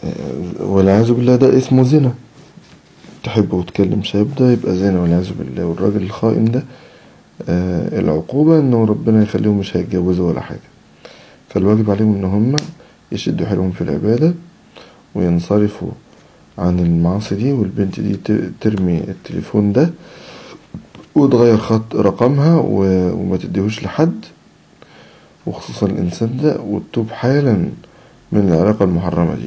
والعياذ بالله ده اسمه زنا تحب وتكلم شاب ده يبقى زنا والعياذ بالله والراجل الخائن ده العقوبة انه ربنا يخليهم مش هيتجوزوا ولا حاجة فالواجب عليهم ان هم يشدوا حيلهم في العبادة وينصرفوا عن المعاصي دي والبنت دي ترمي التليفون ده وتغير خط رقمها وما تديهوش لحد وخصوصا الإنسان ده وتتوب حالا من العلاقة المحرمة دي